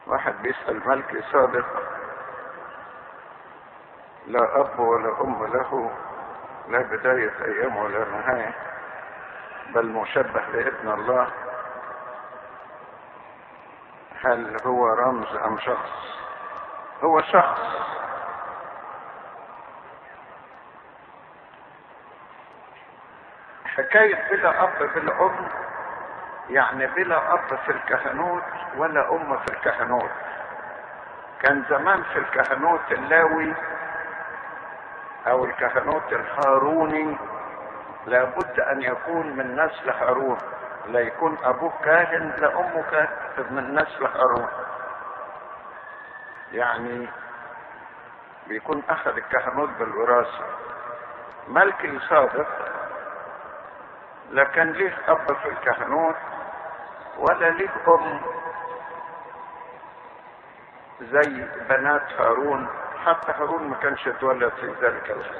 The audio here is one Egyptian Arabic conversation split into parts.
واحد بيسأل ملكي صادق لا أب ولا أم له لا بداية أيام ولا نهاية بل مشبه بابن الله هل هو رمز أم شخص هو شخص حكاية بلا أب بلا أم يعني بلا أب في الكهنوت ولا أم في الكهنوت كان زمان في الكهنوت اللاوي أو الكهنوت الهاروني لابد أن يكون من نسل هارون لا يكون أبوه كاهن لا أمه كاهن من نسل هارون يعني بيكون أخذ الكهنوت بالوراثة ملكي صادق لا كان ليه أب في الكهنوت ولا ليه أم زي بنات هارون حتى هارون ما كانش اتولد في ذلك الحين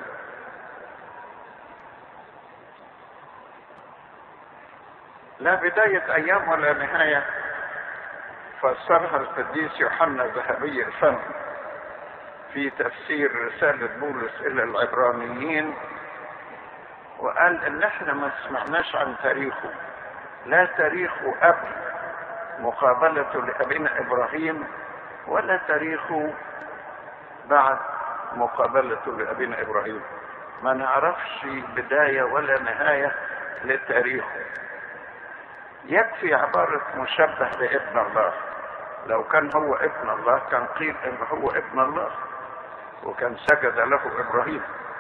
لا بداية أيام ولا نهاية فسرها القديس يوحنا ذهبي الفم في تفسير رسالة بولس إلى العبرانيين وقال إن إحنا ما سمعناش عن تاريخه لا تاريخ أب مقابلته لأبينا إبراهيم ولا تاريخه بعد مقابلته لأبينا إبراهيم ما نعرفش بداية ولا نهاية لتاريخه يكفي عبارة مشبه بابن الله لو كان هو ابن الله كان قيل ان هو ابن الله وكان سجد له ابراهيم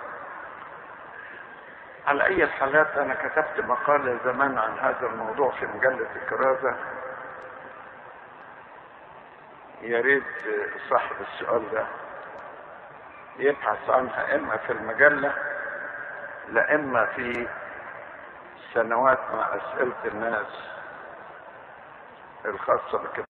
على اي الحالات انا كتبت مقالة زمان عن هذا الموضوع في مجلة الكرازة يا ريت صاحب السؤال ده يبحث عنها اما في المجلة لا اما في سنوات مع اسئلة الناس الخاصة بكده